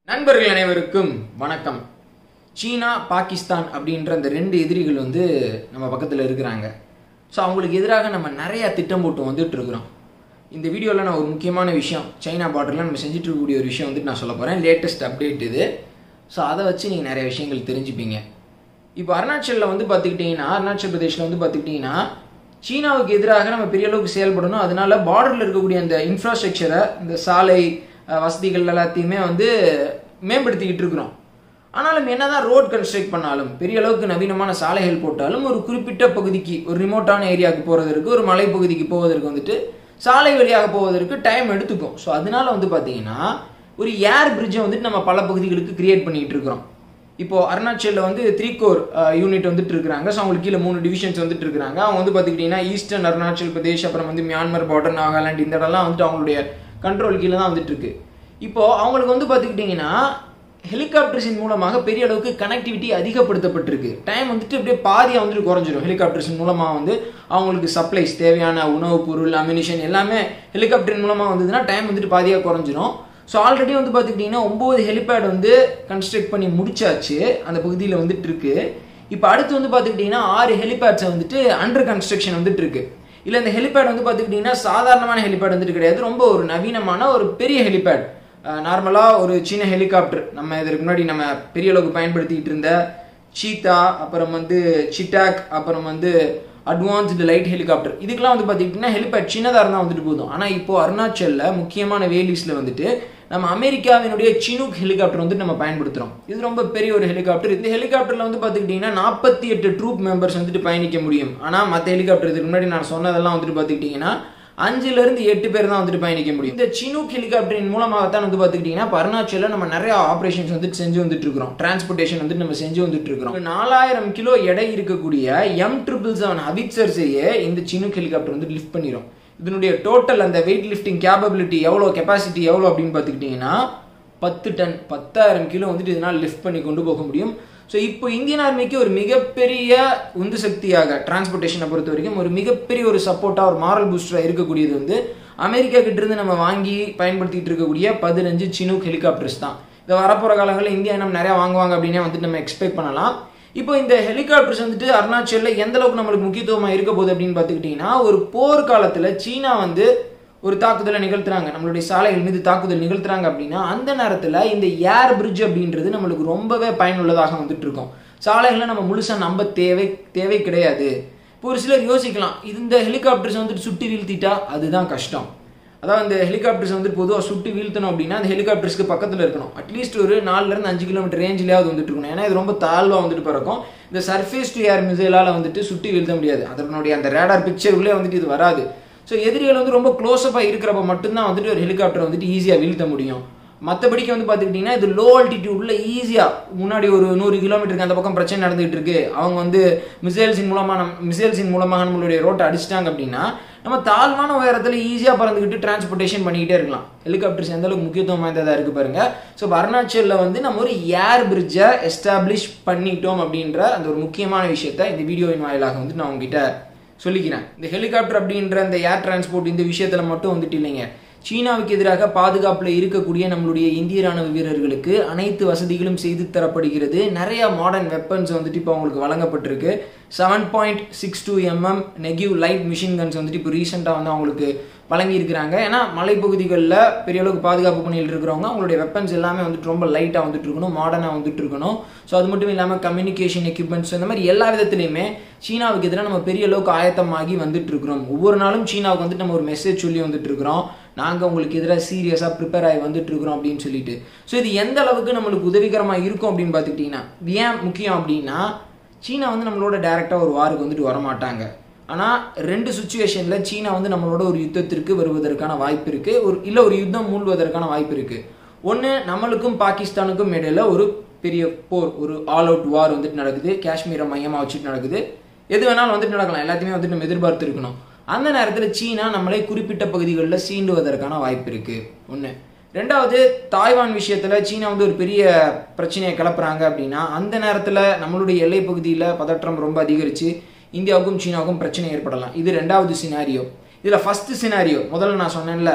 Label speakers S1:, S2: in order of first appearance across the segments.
S1: நண்பர்கள் அனைவருக்கும் வணக்கம் சீனா பாகிஸ்தான் அப்படின்ற அந்த ரெண்டு எதிரிகள் வந்து நம்ம பக்கத்தில் இருக்கிறாங்க ஸோ அவங்களுக்கு எதிராக நம்ம நிறைய திட்டம் போட்டு வந்துட்டு இருக்கிறோம் இந்த வீடியோவில் நான் ஒரு முக்கியமான விஷயம் சைனா பார்டரில் நம்ம செஞ்சுட்டு இருக்கக்கூடிய ஒரு விஷயம் வந்துட்டு நான் சொல்ல போகிறேன் லேட்டஸ்ட் அப்டேட் இது ஸோ அதை வச்சு நீங்கள் நிறைய விஷயங்கள் தெரிஞ்சுப்பீங்க இப்போ அருணாச்சலில் வந்து பார்த்துக்கிட்டிங்கன்னா அருணாச்சல் பிரதேஷில் வந்து பார்த்துக்கிட்டிங்கன்னா சீனாவுக்கு எதிராக நம்ம பெரிய அளவுக்கு செயல்படணும் அதனால பார்டரில் இருக்கக்கூடிய அந்த இன்ஃப்ராஸ்ட்ரக்சரை இந்த சாலை அஹ், வசதிகள் எல்லாத்தையுமே வந்து மேம்படுத்திக்கிட்டு இருக்கிறோம் ஆனாலும் என்னதான் ரோட் கன்ஸ்ட்ரக்ட் பண்ணாலும் பெரிய அளவுக்கு நவீனமான சாலைகள் போட்டாலும் ஒரு குறிப்பிட்ட பகுதிக்கு ஒரு ரிமோட்டான ஏரியாவுக்கு போகிறதற்கு ஒரு மலைப்பகுதிக்கு போவதற்கு வந்துட்டு சாலை வழியாக போவதற்கு டைம் எடுத்துக்கும் ஸோ அதனால வந்து பார்த்தீங்கன்னா ஒரு ஏர் பிரிட்ஜை வந்துட்டு நம்ம பல பகுதிகளுக்கு கிரியேட் பண்ணிட்டு இருக்கிறோம் இப்போ அருணாச்சலில் வந்து த்ரீ கோர் யூனிட் வந்துட்டு இருக்காங்க ஸோ அவங்களுக்கு கீழே மூணு டிவிஷன்ஸ் வந்துட்டு இருக்காங்க அவங்க வந்து பார்த்துக்கிட்டிங்கன்னா ஈஸ்டர்ன் அருணாச்சல் பிரதேஷ் அப்புறம் வந்து மியான்மர் பார்டர் நாகாலாந்து இந்த இடம்லாம் வந்துட்டு அவங்களுடைய கண்ட்ரோல் கீழே தான் வந்துட்டு இருக்கு இப்போ அவங்களுக்கு வந்து பார்த்துக்கிட்டிங்கன்னா ஹெலிகாப்டர்ஸின் மூலமாக பெரிய அளவுக்கு கனெக்டிவிட்டி அதிகப்படுத்தப்பட்டிருக்கு டைம் வந்துட்டு அப்படியே பாதியாக வந்துட்டு குறைஞ்சிரும் ஹெலிகாப்டர்ஸின் மூலமாக வந்து அவங்களுக்கு சப்ளைஸ் தேவையான உணவுப் பொருள் அம்யூனிஷன் எல்லாமே ஹெலிகாப்டரின் மூலமாக வந்ததுன்னா டைம் வந்துட்டு பாதியாக குறைஞ்சிரும் ஸோ ஆல்ரெடி வந்து பார்த்துக்கிட்டிங்கன்னா ஒம்பது ஹெலிபேட் வந்து கன்ஸ்ட்ரக்ட் பண்ணி முடிச்சாச்சு அந்த பகுதியில் வந்துட்டு இருக்கு இப்போ அடுத்து வந்து பார்த்துக்கிட்டிங்கன்னா ஆறு ஹெலிபேட்ஸை வந்துட்டு அண்டர் கன்ஸ்ட்ரக்ஷன் வந்துட்டு இருக்கு இல்லை இந்த ஹெலிபேட் வந்து பார்த்துக்கிட்டிங்கன்னா சாதாரணமான ஹெலிபேட் வந்துட்டு கிடையாது ரொம்ப ஒரு நவீனமான ஒரு பெரிய ஹெலிபேட் நார்மலாக ஒரு சின்ன ஹெலிகாப்டர் நம்ம இதற்கு முன்னாடி நம்ம பெரிய அளவுக்கு பயன்படுத்திக்கிட்டு இருந்த சீதா அப்புறம் வந்து சிட்டாக் அப்புறம் வந்து அட்வான்ஸ்டு லைட் ஹெலிகாப்டர் இதுக்கெல்லாம் வந்து பார்த்துக்கிட்டிங்கன்னா ஹெலிபேட் சின்னதாக இருந்தால் வந்துட்டு போதும் ஆனால் இப்போ அருணாச்சலில் முக்கியமான வேலிஸில் வந்துட்டு நம்ம அமெரிக்காவினுடைய சினுக் ஹெலிகாப்டர் வந்து நம்ம பயன்படுத்துகிறோம் இது ரொம்ப பெரிய ஒரு ஹெலிகாப்டர் இந்த ஹெலிகாப்டரில் வந்து பார்த்துக்கிட்டிங்கன்னா நாற்பத்தி எட்டு ட்ரூப் மெம்பர்ஸ் வந்துட்டு பயணிக்க முடியும் ஆனால் மற்ற ஹெலிகாப்டர் இதுக்கு முன்னாடி நான் சொன்னதெல்லாம் வந்துட்டு பார்த்துக்கிட்டிங்கன்னா அஞ்சுல இருந்து எட்டு பேர் தான் வந்துட்டு பயணிக்க முடியும் இந்த சினுக் ஹெலிகாப்டரின் மூலமாகத்தான் வந்து பார்த்துக்கிட்டிங்கன்னா இப்போ அருணாச்சலில் நம்ம நிறைய ஆப்ரேஷன்ஸ் வந்துட்டு செஞ்சு வந்துட்டு இருக்கிறோம் டிரான்ஸ்போர்ட்டேஷன் வந்துட்டு நம்ம செஞ்சு வந்துட்டு இருக்கிறோம் ஒரு நாலாயிரம் கிலோ எடை இருக்கக்கூடிய எம் ட்ரிபிள் செவன் ஹபிட்சர்ஸையே இந்த சினுக் ஹெலிகாப்டர் வந்து லிஃப்ட் பண்ணிடும் இதனுடைய டோட்டல் அந்த வெயிட் லிஃப்டிங் கேப்பபிலிட்டி எவ்வளோ கெப்பாசிட்டி எவ்வளோ அப்படின்னு பார்த்துக்கிட்டிங்கன்னா பத்து டன் பத்தாயிரம் கிலோ வந்துட்டு இதனால் லிஃப்ட் பண்ணி கொண்டு போக முடியும் ஸோ இப்போ இந்தியன் ஆர்மிக்கு ஒரு மிகப்பெரிய உந்து சக்தியாக டிரான்ஸ்போர்ட்டேஷனை பொறுத்த வரைக்கும் ஒரு மிகப்பெரிய ஒரு சப்போர்ட்டாக ஒரு மாரல் பூஸ்டராக இருக்கக்கூடியது வந்து அமெரிக்கா கிட்ட இருந்து நம்ம வாங்கி பயன்படுத்திட்டு இருக்கக்கூடிய பதினஞ்சு சினுக் ஹெலிகாப்டர்ஸ் தான் இந்த வரப்போகிற காலங்களில் இந்தியா நம்ம நிறையா வாங்குவாங்க அப்படின்னே வந்துட்டு நம்ம எக்ஸ்பெக்ட் பண்ணலாம் இப்போ இந்த ஹெலிகாப்டர்ஸ் வந்துட்டு அருணாச்சலில் எந்த அளவுக்கு நம்மளுக்கு முக்கியத்துவமாக இருக்க போகுது அப்படின்னு பார்த்துக்கிட்டிங்கன்னா ஒரு போர்க்காலத்தில் சீனா வந்து ஒரு தாக்குதலை நிகழ்த்துறாங்க நம்மளுடைய சாலைகள் மீது தாக்குதல் நிகழ்த்துறாங்க அப்படின்னா அந்த நேரத்தில் இந்த ஏர் பிரிட்ஜ் அப்படின்றது நம்மளுக்கு ரொம்பவே பயனுள்ளதாக வந்துட்டு இருக்கும் சாலைகளை நம்ம முழுசாக நம்ப தேவை தேவை கிடையாது இப்போ ஒரு சிலர் யோசிக்கலாம் இந்த ஹெலிகாப்டர்ஸ் வந்துட்டு சுட்டி வீழ்த்திட்டா அதுதான் கஷ்டம் அதாவது இந்த ஹெலிகாப்டர்ஸ் வந்து பொதுவாக சுட்டு வீழ்த்தணும் அப்படின்னா அந்த ஹெலிகாப்டர்ஸ்க்கு பக்கத்தில் இருக்கணும் அட்லீஸ்ட் ஒரு நாலுலேருந்து அஞ்சு கிலோமீட்டர் ரேஞ்சிலேயாவது வந்துட்டு இருக்கணும் ஏன்னா இது ரொம்ப தாழ்வாக வந்துட்டு பறக்கும் இந்த சர்ஃபேஸ் டு ஏர் மிசைலால் வந்துட்டு சுட்டி வீழ்த்த முடியாது அதனுடைய அந்த ரேடார் பிக்சருக்குள்ளே வந்துட்டு இது வராது ஸோ எதிரிகள் வந்து ரொம்ப க்ளோஸ்அப்பாக இருக்கிறப்ப மட்டும்தான் வந்துட்டு ஒரு ஹெலிகாப்டர் வந்துட்டு ஈஸியாக வீழ்த்த முடியும் மற்றபடிக்கு வந்து பார்த்துக்கிட்டிங்கன்னா இது லோ ஆல்டிடியூட்ல ஈஸியாக முன்னாடி ஒரு நூறு கிலோமீட்டருக்கு அந்த பக்கம் பிரச்சனை நடந்துகிட்டு இருக்கு அவங்க வந்து மிசைல்ஸின் மூலமாக நம் மிசைல்ஸின் மூலமாக நம்மளுடைய ரோட்டை அடிச்சிட்டாங்க அப்படின்னா நம்ம தாழ்வான உயரத்தில் ஈஸியாக பறந்துக்கிட்டு டிரான்ஸ்போர்ட்டேஷன் பண்ணிக்கிட்டே இருக்கலாம் ஹெலிகாப்டர்ஸ் எந்த அளவுக்கு முக்கியத்துவம் வாய்ந்ததாக இருக்குது பாருங்க ஸோ அருணாச்சலில் வந்து நம்ம ஒரு ஏர் பிரிட்ஜை எஸ்டாப்ளிஷ் பண்ணிட்டோம் அப்படின்ற அந்த ஒரு முக்கியமான விஷயத்த இந்த வீடியோவின் வாயிலாக வந்து நான் உங்ககிட்ட சொல்லிக்கிறேன் இந்த ஹெலிகாப்டர் அப்படின்ற அந்த ஏர் டிரான்ஸ்போர்ட் இந்த விஷயத்தில் மட்டும் வந்துட்டு இல்லைங்க சீனாவுக்கு எதிராக பாதுகாப்பில் இருக்கக்கூடிய நம்மளுடைய இந்திய ராணுவ வீரர்களுக்கு அனைத்து வசதிகளும் செய்து தரப்படுகிறது நிறைய மாடர்ன் வெப்பன்ஸ் வந்துட்டு இப்போ அவங்களுக்கு வழங்கப்பட்டிருக்கு seven point six two mm Negev light machine guns வந்துட்டு இப்போ ரீசெண்டாக வந்து அவங்களுக்கு வழங்கியிருக்கிறாங்க ஏன்னா மலைப்பகுதிகளில் பெரிய அளவுக்கு பாதுகாப்பு பணியில் இருக்கிறவங்க அவங்களுடைய வெப்பன்ஸ் எல்லாமே வந்துட்டு ரொம்ப லைட்டாக வந்துட்டு இருக்கணும் மாடர்னாக வந்துட்டு இருக்கணும் ஸோ அது மட்டும் இல்லாமல் கம்யூனிகேஷன் எக்யூப்மெண்ட்ஸ் இந்த மாதிரி எல்லா விதத்துலையுமே சீனாவுக்கு எதிராக நம்ம பெரிய அளவுக்கு ஆயத்தமாகி வந்துட்டு இருக்கிறோம் ஒவ்வொரு நாளும் சீனாவுக்கு வந்துட்டு நம்ம ஒரு மெசேஜ் சொல்லி வந்துட்டு இருக்கிறோம் நாங்கள் உங்களுக்கு எதிராக சீரியஸாக ப்ரிப்பேர் ஆகி வந்துட்டு இருக்கிறோம் அப்படின்னு சொல்லிட்டு ஸோ இது எந்த அளவுக்கு நம்மளுக்கு உதவிகரமாக இருக்கும் அப்படின்னு பார்த்துக்கிட்டிங்கன்னா இது ஏன் முக்கியம் அப்படின்னா சீனா வந்து நம்மளோட டேரெக்டாக ஒரு வாருக்கு வந்துட்டு வரமாட்டாங்க ஆனால் ரெண்டு சுச்சுவேஷனில் சீனா வந்து நம்மளோட ஒரு யுத்தத்திற்கு வருவதற்கான வாய்ப்பு இருக்குது ஒரு இல்லை ஒரு யுத்தம் மூழ்வதற்கான வாய்ப்பு இருக்குது ஒன்று நம்மளுக்கும் பாகிஸ்தானுக்கும் இடையில ஒரு பெரிய போர் ஒரு ஆல் அவுட் வார் வந்துட்டு நடக்குது காஷ்மீரை மையமாக வச்சுட்டு நடக்குது எது வேணாலும் வந்துட்டு நடக்கலாம் எல்லாத்தையுமே வந்துட்டு நம்ம எதிர்பார்த்து இருக்கணும் அந்த நேரத்தில் சீனா நம்மளை குறிப்பிட்ட பகுதிகளில் சீண்டுவதற்கான வாய்ப்பு இருக்குது ஒன்று ரெண்டாவது தாய்வான் விஷயத்தில் சீனா வந்து ஒரு பெரிய பிரச்சனையை கிளப்புறாங்க அப்படின்னா அந்த நேரத்தில் நம்மளுடைய எல்லை பகுதியில் பதற்றம் ரொம்ப அதிகரித்து இந்தியாவுக்கும் சீனாவுக்கும் பிரச்சனை ஏற்படலாம் இது ரெண்டாவது சினாரியோ இதில் ஃபஸ்ட்டு சினாரியோ முதல்ல நான் சொன்னேன்ல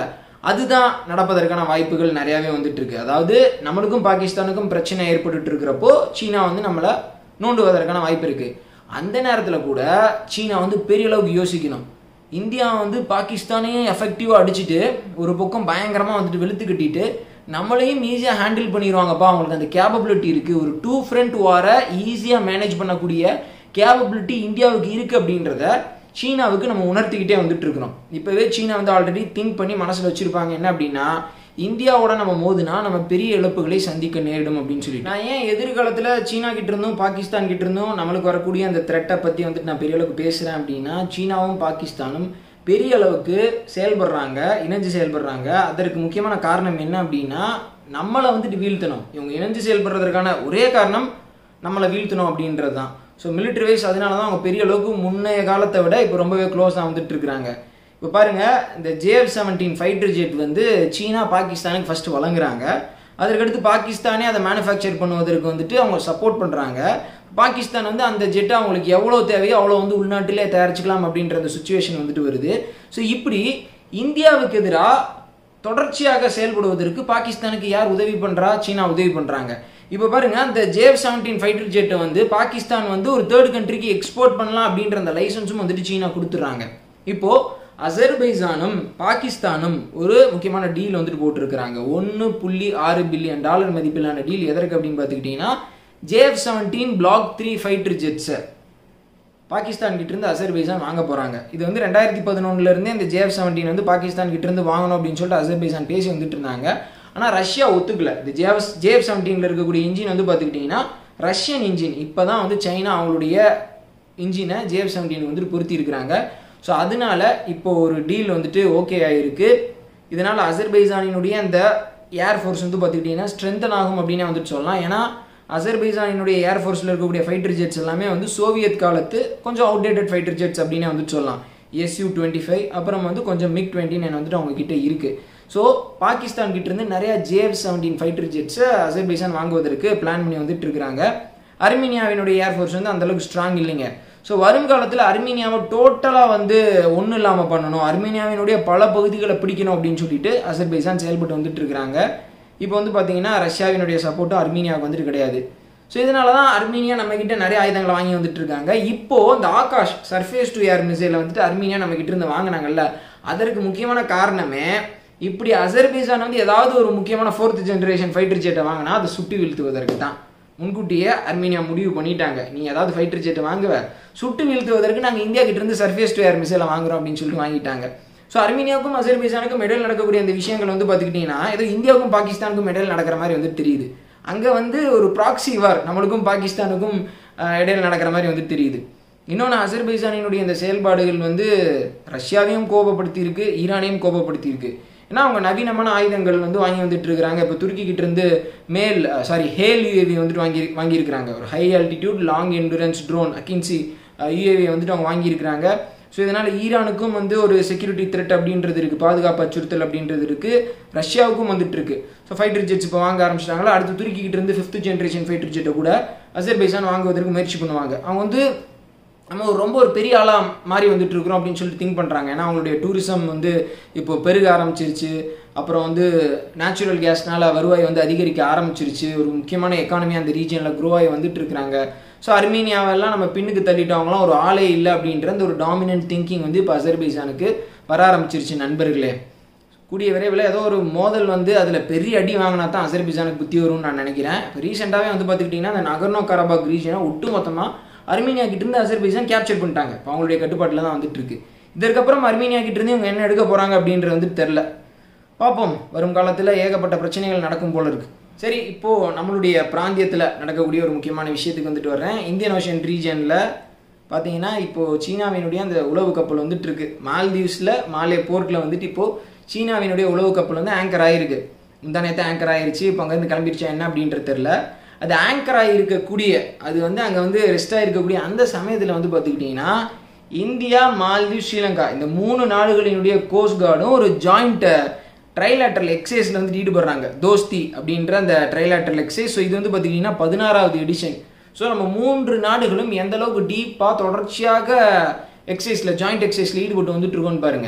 S1: அதுதான் நடப்பதற்கான வாய்ப்புகள் நிறையாவே வந்துட்டு இருக்கு அதாவது நம்மளுக்கும் பாகிஸ்தானுக்கும் பிரச்சனை ஏற்பட்டுட்டு இருக்கிறப்போ சீனா வந்து நம்மளை நோண்டுவதற்கான வாய்ப்பு இருக்கு அந்த நேரத்தில் கூட சீனா வந்து பெரிய அளவுக்கு யோசிக்கணும் இந்தியா வந்து பாகிஸ்தானையும் எஃபெக்டிவாக அடிச்சுட்டு ஒரு பக்கம் பயங்கரமாக வந்துட்டு வெளுத்து கட்டிட்டு நம்மளையும் ஈஸியாக ஹேண்டில் பண்ணிடுவாங்கப்பா அவங்களுக்கு அந்த கேப்பபிலிட்டி இருக்குது ஒரு டூ ஃப்ரண்ட் வாரை ஈஸியாக மேனேஜ் பண்ணக்கூடிய கேப்பபிலிட்டி இந்தியாவுக்கு இருக்குது அப்படின்றத சீனாவுக்கு நம்ம உணர்த்திக்கிட்டே வந்துட்டு இருக்கிறோம் இப்போவே சீனா வந்து ஆல்ரெடி திங்க் பண்ணி மனசில் வச்சுருப்பாங்க என்ன அப்படின்னா இந்தியாவோட நம்ம மோதுனா நம்ம பெரிய இழப்புகளை சந்திக்க நேரிடும் அப்படின்னு சொல்லி நான் ஏன் எதிர்காலத்தில் சீனா கிட்ட இருந்தும் பாகிஸ்தான் கிட்ட இருந்தும் நம்மளுக்கு வரக்கூடிய அந்த த்ரெட்டை பற்றி வந்துட்டு நான் பெரிய அளவுக்கு பேசுகிறேன் அப்படின்னா சீனாவும் பாகிஸ்தானும் பெரிய அளவுக்கு செயல்படுறாங்க இணைஞ்சு செயல்படுறாங்க அதற்கு முக்கியமான காரணம் என்ன அப்படின்னா நம்மளை வந்துட்டு வீழ்த்தணும் இவங்க இணைஞ்சு செயல்படுறதுக்கான ஒரே காரணம் நம்மளை வீழ்த்தணும் அப்படின்றது தான் ஸோ மிலிட்ரி வைஸ் அதனால தான் அவங்க பெரிய அளவுக்கு முன்னைய காலத்தை விட இப்போ ரொம்பவே க்ளோஸாக வந்துட்டு இருக்கிறாங்க இப்போ பாருங்க இந்த ஜேஎஃப் செவன்டீன் ஃபைட்டர் ஜெட் வந்து சீனா பாகிஸ்தானுக்கு ஃபர்ஸ்ட் வழங்குறாங்க அதற்கடுத்து பாகிஸ்தானே அதை மேனுஃபேக்சர் பண்ணுவதற்கு வந்துட்டு அவங்க சப்போர்ட் பண்ணுறாங்க பாகிஸ்தான் வந்து அந்த ஜெட்டை அவங்களுக்கு எவ்வளோ தேவையோ அவ்வளோ வந்து உள்நாட்டிலே தயாரிச்சுக்கலாம் அப்படின்ற அந்த சுச்சுவேஷன் வந்துட்டு வருது ஸோ இப்படி இந்தியாவுக்கு எதிராக தொடர்ச்சியாக செயல்படுவதற்கு பாகிஸ்தானுக்கு யார் உதவி பண்ணுறா சீனா உதவி பண்ணுறாங்க இப்போ பாருங்க அந்த ஜேஎஃப் செவன்டீன் ஃபைட்டர் ஜெட்டை வந்து பாகிஸ்தான் வந்து ஒரு தேர்ட் கண்ட்ரிக்கு எக்ஸ்போர்ட் பண்ணலாம் அப்படின்ற அந்த லைசன்ஸும் வந்துட்டு சீனா கொடுத்துட்றாங்க இப்போ அசர்பைசானும் பாகிஸ்தானும் ஒரு முக்கியமான டீல் வந்துட்டு போட்டிருக்கிறாங்க ஒன்று புள்ளி ஆறு பில்லியன் டாலர் மதிப்பிலான டீல் எதற்கு அப்படின்னு பார்த்துக்கிட்டிங்கன்னா JF seventeen block three fighter ஜெட்ஸை பாகிஸ்தான் கிட்ட இருந்து அசர்பைசான் வாங்க போறாங்க இது வந்து ரெண்டாயிரத்தி பதினொன்னுல இருந்தே இந்த ஜேஎஃப் செவன்டீன் வந்து பாகிஸ்தான் கிட்ட இருந்து வாங்கணும் அப்படின்னு சொல்லிட்டு அசர்பைசான் பேசி வந்துட்டு இருந்தாங்க ஆனா ரஷ்யா ஒத்துக்கல இந்த ஜேஎஃப் ஜேஎஃப் செவன்டீன்ல இருக்கக்கூடிய இன்ஜின் வந்து பார்த்துக்கிட்டிங்கன்னா ரஷ்யன் இன்ஜின் இப்போதான் வந்து சைனா அவங்களுடைய இன்ஜினை ஜேஎஃப் செவன்டீன் வந்துட்டு பொருத்தி இருக்கிறாங்க ஸோ அதனால இப்போ ஒரு டீல் வந்துட்டு ஓகே ஆயிருக்கு இதனால அசர்பைசானினுடைய அந்த ஏர்ஃபோர்ஸ் வந்து பார்த்துக்கிட்டிங்கன்னா ஸ்ட்ரென்தன் ஆகும் அப்படின்னு வந்துட்டு சொல்லலாம் ஏன்னா அசர்பைசானினுடைய ஏர்ஃபோர்ஸில் இருக்கக்கூடிய ஃபைட்டர் ஜெட்ஸ் எல்லாமே வந்து சோவியத் காலத்து கொஞ்சம் அவுடேட்டட் ஃபைட்டர் ஜெட்ஸ் அப்படின்னு வந்துட்டு சொல்லலாம் எஸ்யூ டுவெண்ட்டி ஃபைவ் அப்புறம் வந்து கொஞ்சம் மிக் டுவெண்ட்டி நைன் வந்துட்டு அவங்க கிட்ட இருக்கு ஸோ பாகிஸ்தான் கிட்ட இருந்து நிறைய ஜேஎஃப் செவன்டீன் ஃபைட்டர் ஜெட்ஸை அசர்பைசான் வாங்குவதற்கு பிளான் பண்ணி வந்துட்டு இருக்கிறாங்க அர்மீனியாவினுடைய ஏர்ஃபோர்ஸ் வந்து அந்தளவுக்கு ஸ்ட்ராங் இல்லைங்க ஸோ வருங்காலத்தில் அர்மீனியாவை டோட்டலாக வந்து ஒன்றும் இல்லாமல் பண்ணணும் அர்மீனியாவினுடைய பல பகுதிகளை பிடிக்கணும் அப்படின்னு சொல்லிட்டு அசர்பைசான் செயல்பட்டு வந்துட்டு இருக்கிறாங்க இப்போ வந்து பார்த்தீங்கன்னா ரஷ்யாவினுடைய சப்போர்ட்டும் அர்மீனியாவுக்கு வந்துட்டு கிடையாது ஸோ இதனால தான் அர்மீனியா நம்ம கிட்ட நிறைய ஆயுதங்களை வாங்கி வந்துட்டு இருக்காங்க இப்போ இந்த ஆகாஷ் சர்ஃபேஸ் டு ஏர் மிசைலை வந்துட்டு அர்மீனியா நம்ம கிட்ட இருந்து வாங்கினாங்கல்ல அதற்கு முக்கியமான காரணமே இப்படி அசர்பைசான் வந்து ஏதாவது ஒரு முக்கியமான ஃபோர்த் ஜென்ரேஷன் ஃபைட்டர் ஜெட்டை வாங்கினா அதை சுட்டி வீழ்த்துவதற்கு தான் முன்கூட்டியே அர்மீனியா முடிவு பண்ணிட்டாங்க நீ ஏதாவது ஃபைட்டர் ஜெட்டை வாங்குவ சுட்டு வீழ்த்துவதற்கு நாங்கள் இந்தியா கிட்ட இருந்து சர்ஃபேஸ் டு ஏர் மிசைலை வாங்குறோம் அப்படின்னு சொல்லிட்டு வாங்கிட்டாங்க ஸோ அர்மீனியாவுக்கும் அசர்பைசானுக்கும் இடையில் நடக்கக்கூடிய அந்த விஷயங்கள் வந்து பார்த்துக்கிட்டிங்கன்னா ஏதோ இந்தியாவுக்கும் பாகிஸ்தானுக்கும் இடையில் நடக்கிற மாதிரி வந்து தெரியுது அங்கே வந்து ஒரு ப்ராக்சி வார் நம்மளுக்கும் பாகிஸ்தானுக்கும் அஹ், இடையில் நடக்கிற மாதிரி வந்து தெரியுது இன்னொன்று அசர்பைசானினுடைய இந்த செயல்பாடுகள் வந்து ரஷ்யாவையும் கோபப்படுத்தி இருக்கு ஈரானையும் கோபப்படுத்தி இருக்கு ஏன்னா அவங்க நவீனமான ஆயுதங்கள் வந்து வாங்கி வந்துட்டு இருக்கிறாங்க இப்போ துருக்கி கிட்ட இருந்து மேல் சாரி ஹேல் யூஏவி வந்துட்டு வாங்கி வாங்கியிருக்கிறாங்க ஒரு high altitude long endurance drone Akinci UAV வந்துட்டு அவங்க வாங்கியிருக்கிறாங்க ஸோ இதனால் ஈரானுக்கும் வந்து ஒரு செக்யூரிட்டி த்ரெட் அப்படின்றது இருக்குது பாதுகாப்பு அச்சுறுத்தல் அப்படின்றது இருக்குது ரஷ்யாவுக்கும் வந்துட்டு இருக்கு ஸோ ஃபைட்டர் ஜெட்ஸ் இப்போ வாங்க ஆரம்பிச்சிட்டாங்களா அடுத்து துருக்கிக்கிட்ட இருந்து ஃபிஃப்த் ஜென்ரேஷன் ஃபைட்டர் ஜெட்டை கூட அசர்பைசான் வாங்குவதற்கு முயற்சி பண்ணுவாங்க அவங்க வந்து நம்ம ஒரு ரொம்ப ஒரு பெரிய ஆளாக மாறி வந்துட்டு இருக்கிறோம் அப்படின்னு சொல்லிட்டு திங்க் பண்ணுறாங்க ஏன்னா அவங்களுடைய டூரிசம் வந்து இப்போ பெருக ஆரம்பிச்சிருச்சு அப்புறம் வந்து நேச்சுரல் கேஸ்னால வருவாய் வந்து அதிகரிக்க ஆரம்பிச்சிருச்சு ஒரு முக்கியமான எக்கானமி அந்த ரீஜனில் க்ரோ ஆகி வந்துட்டு இருக்கிறாங்க ஸோ அர்மீனியாவெல்லாம் நம்ம பின்னுக்கு தள்ளிட்டவங்களாம் ஒரு ஆளே இல்லை அப்படின்ற அந்த ஒரு டாமினன்ட் திங்கிங் வந்து இப்போ அசர்பைசானுக்கு வர ஆரம்பிச்சிருச்சு நண்பர்களே கூடிய விரைவில் ஏதோ ஒரு மோதல் வந்து அதில் பெரிய அடி வாங்கினா தான் அசர்பைசானுக்கு புத்தி வரும்னு நான் நினைக்கிறேன் இப்போ ரீசெண்டாகவே வந்து பார்த்துக்கிட்டிங்கன்னா அந்த நகர்னோ கராபாக் ரீஜனை ஒட்டு மொத்தமாக அர்மீனியா கிட்ட இருந்து அசர்பைசான் கேப்சர் பண்ணிட்டாங்க இப்போ அவங்களுடைய கட்டுப்பாட்டில் தான் வந்துட்டு இருக்கு இதற்கப்புறம் அர்மீனியா கிட்ட இருந்து இவங்க என்ன எடுக்க போகிறாங்க அப்படின்றது வந்து தெரில பார்ப்போம் வரும் காலத்தில் ஏகப்பட்ட பிரச்சனைகள் நடக்கும் போல இருக்கு சரி இப்போ நம்மளுடைய பிராந்தியத்தில் நடக்கக்கூடிய ஒரு முக்கியமான விஷயத்துக்கு வந்துட்டு வர்றேன் இந்தியன் ஓஷன் ரீஜனில் பார்த்தீங்கன்னா இப்போ சீனாவினுடைய அந்த உளவு கப்பல் வந்துட்டு இருக்கு மால்தீவ்ஸில் மாலே போர்ட்டில் வந்துட்டு இப்போ சீனாவினுடைய உளவு கப்பல் வந்து ஆங்கர் ஆயிருக்கு இந்த நேரத்தை ஆங்கர் ஆயிருச்சு இப்போ அங்கேருந்து கிளம்பிடுச்சா என்ன அப்படின்றது தெரில அது ஆங்கர் ஆகிருக்கக்கூடிய அது வந்து அங்கே வந்து ரெஸ்ட் ஆகிருக்கக்கூடிய அந்த சமயத்தில் வந்து பார்த்துக்கிட்டிங்கன்னா இந்தியா மால்தீவ் ஸ்ரீலங்கா இந்த மூணு நாடுகளினுடைய கோஸ்ட் கார்டும் ஒரு ஜாயிண்ட் ட்ரைலாட்டரல் எக்ஸைஸில் வந்து ஈடுபடுறாங்க தோஸ்தி அப்படின்ற அந்த ட்ரைலாட்டரல் எக்ஸைஸ் ஸோ இது வந்து பார்த்திங்கன்னா பதினாறாவது எடிஷன் ஸோ நம்ம மூன்று நாடுகளும் எந்த அளவுக்கு டீப்பாக தொடர்ச்சியாக எக்ஸைஸில் ஜாயிண்ட் எக்ஸைஸில் ஈடுபட்டு வந்துட்டு இருக்கோம்னு பாருங்க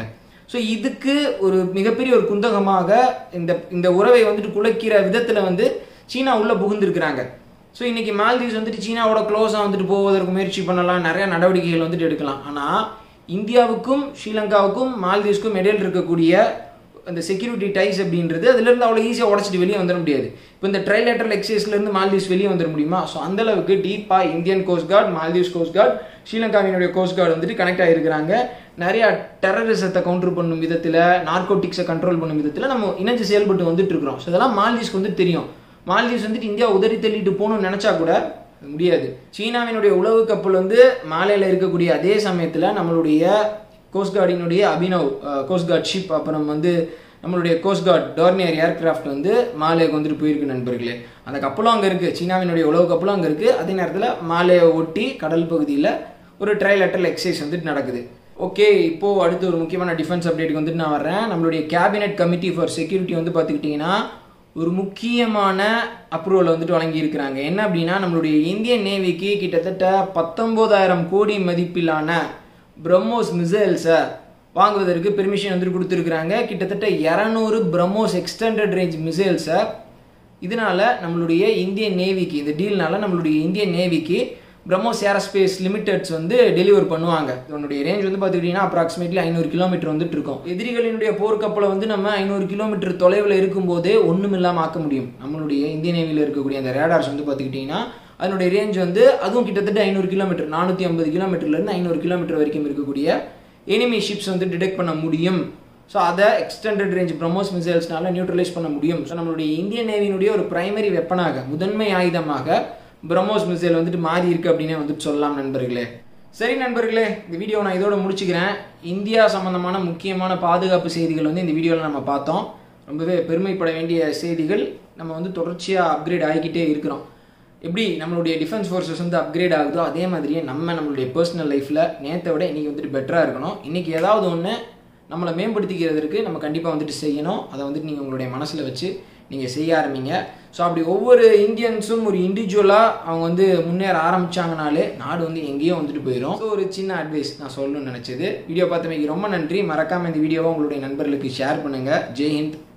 S1: ஸோ இதுக்கு ஒரு மிகப்பெரிய ஒரு குந்தகமாக இந்த இந்த உறவை வந்துட்டு குலைக்கிற விதத்தில் வந்து சீனா உள்ளே புகுந்திருக்கிறாங்க ஸோ இன்னைக்கு மால்தீவ்ஸ் வந்துட்டு சீனாவோட க்ளோஸாக வந்துட்டு போவதற்கு முயற்சி பண்ணலாம் நிறைய நடவடிக்கைகள் வந்துட்டு எடுக்கலாம் ஆனால் இந்தியாவுக்கும் ஸ்ரீலங்காவுக்கும் மால்தீவ்ஸ்க்கும் இடையில் இருக்கக்கூடிய அந்த செக்யூரிட்டி டைஸ் அப்படின்றது அதுலேருந்து அவ்வளோ ஈஸியாக உடச்சிட்டு வெளியே வந்துட முடியாது இப்போ இந்த ட்ரைலேட்டரல் எக்ஸைஸ்லேருந்து மால்தீவ்ஸ் வெளியே வந்துட முடியுமா ஸோ அந்த அளவுக்கு டீப்பாக Indian coast guard Maldives coast guard ஸ்ரீலங்காவினுடைய கோஸ்ட் கார்டு வந்துட்டு கனெக்ட் ஆகிருக்கிறாங்க நிறையா டெரரிசத்தை கவுண்டர் பண்ணும் விதத்தில் நார்கோட்டிக்ஸை கண்ட்ரோல் பண்ணும் விதத்தில் நம்ம இணைஞ்சு செயல்பட்டு வந்துட்டு இருக்கிறோம் ஸோ இதெல்லாம் மால்தீவ்ஸ்க்கு வந்து தெரியும் மால்தீவ்ஸ் வந்துட்டு இந்தியா உதறி தள்ளிட்டு போகணும்னு நினச்சா கூட முடியாது சீனாவினுடைய உளவு கப்பல் வந்து மாலையில் இருக்கக்கூடிய அதே சமயத்தில் நம்மளுடைய கோஸ்ட் கார்டினுடைய அபினவ் கோஸ்ட் கார்ட் ஷிப் அப்புறம் வந்து நம்மளுடைய கோஸ்ட் கார்ட் டார்னியர் ஏர்கிராஃப்ட் வந்து மாலேக்கு வந்துட்டு போயிருக்கு நண்பர்களே அந்த கப்பலும் அங்கே இருக்குது சீனாவினுடைய உளவு கப்பலும் அங்கே இருக்குது அதே நேரத்தில் மாலையை ஒட்டி கடல் பகுதியில் ஒரு ட்ரைலேட்டரல் எக்ஸசைஸ் வந்துட்டு நடக்குது ஓகே இப்போது அடுத்து ஒரு முக்கியமான டிஃபென்ஸ் அப்டேட்டுக்கு வந்துட்டு நான் வரேன் நம்மளுடைய கேபினெட் கமிட்டி ஃபார் செக்யூரிட்டி வந்து பார்த்துக்கிட்டிங்கன்னா ஒரு முக்கியமான அப்ரூவல் வந்துட்டு வழங்கியிருக்கிறாங்க என்ன அப்படின்னா நம்மளுடைய இந்தியன் நேவிக்கு கிட்டத்தட்ட பத்தொம்போதாயிரம் கோடி மதிப்பிலான பிரம்மோஸ் மிசைல்ஸை வாங்குவதற்கு பெர்மிஷன் வந்துட்டு கொடுத்துருக்குறாங்க கிட்டத்தட்ட இரநூறு பிரம்மோஸ் எக்ஸ்டெண்டட் ரேஞ்ச் மிசைல்ஸை இதனால நம்மளுடைய இந்தியன் நேவிக்கு இந்த டீல்னால நம்மளுடைய இந்தியன் நேவிக்கு பிரம்மோஸ் ஏரோஸ்பேஸ் லிமிடெட்ஸ் வந்து டெலிவர் பண்ணுவாங்க இதனுடைய ரேஞ்ச் வந்து பார்த்துக்கிட்டிங்கன்னா அப்ராக்சிமேட்லி ஐநூறு கிலோமீட்டர் வந்துட்டு இருக்கும் எதிரிகளினுடைய போர்க்கப்பலை வந்து நம்ம ஐநூறு கிலோமீட்டர் தொலைவில் இருக்கும்போதே ஒன்றும் இல்லாமல் ஆக்க முடியும் நம்மளுடைய இந்திய நேவியில் இருக்கக்கூடிய அந்த ரேடார்ஸ் வந்து பார்த்துக்கிட்டிங்கன்னா அதனுடைய ரேஞ்ச் வந்து அதுவும் கிட்டத்தட்ட ஐநூறு கிலோமீட்டர் நானூற்றி ஐம்பது கிலோமீட்டர்லேருந்து ஐநூறு கிலோமீட்டர் வரைக்கும் இருக்கக்கூடிய எனிமி ஷிப்ஸ் வந்து டிடெக்ட் பண்ண முடியும் ஸோ அதை எக்ஸ்டெண்டட் ரேஞ்ச் பிரம்மோஸ் மிசைல்ஸ்னால நியூட்ரலைஸ் பண்ண முடியும் ஸோ நம்மளுடைய இந்தியன் நேவியினுடைய ஒரு பிரைமரி வெப்பனாக முதன்மை ஆயுதமாக பிரம்மோஸ் மிசைல் வந்துட்டு மாறி இருக்கு அப்படின்னே வந்துட்டு சொல்லலாம் நண்பர்களே சரி நண்பர்களே இந்த வீடியோ நான் இதோட முடிச்சுக்கிறேன் இந்தியா சம்பந்தமான முக்கியமான பாதுகாப்பு செய்திகள் வந்து இந்த வீடியோவில் நம்ம பார்த்தோம் ரொம்பவே பெருமைப்பட வேண்டிய செய்திகள் நம்ம வந்து தொடர்ச்சியாக அப்கிரேட் ஆகிக்கிட்டே இருக்கிறோம் எப்படி நம்மளுடைய டிஃபென்ஸ் ஃபோர்ஸஸ் வந்து அப்கிரேட் ஆகுதோ அதே மாதிரியே நம்ம நம்மளுடைய பர்சனல் லைஃப்பில் நேற்றை விட இன்றைக்கி வந்துட்டு பெட்டராக இருக்கணும் இன்றைக்கி ஏதாவது ஒன்று நம்மளை மேம்படுத்திக்கிறதுக்கு நம்ம கண்டிப்பாக வந்துட்டு செய்யணும் அதை வந்துட்டு நீங்கள் உங்களுடைய மனசில் வச்சு நீங்கள் செய்ய ஆரம்பிங்க ஸோ அப்படி ஒவ்வொரு இந்தியன்ஸும் ஒரு இண்டிவிஜுவலாக அவங்க வந்து முன்னேற ஆரம்பிச்சாங்கனாலே நாடு வந்து எங்கேயோ வந்துட்டு போயிடும் ஸோ ஒரு சின்ன அட்வைஸ் நான் சொல்லணும்னு நினச்சது வீடியோ பார்த்தமைக்கு ரொம்ப நன்றி மறக்காமல் இந்த வீடியோவை உங்களுடைய நண்பர்களுக்கு ஷேர் பண்ணுங்கள் ஜெய் ஹிந்த்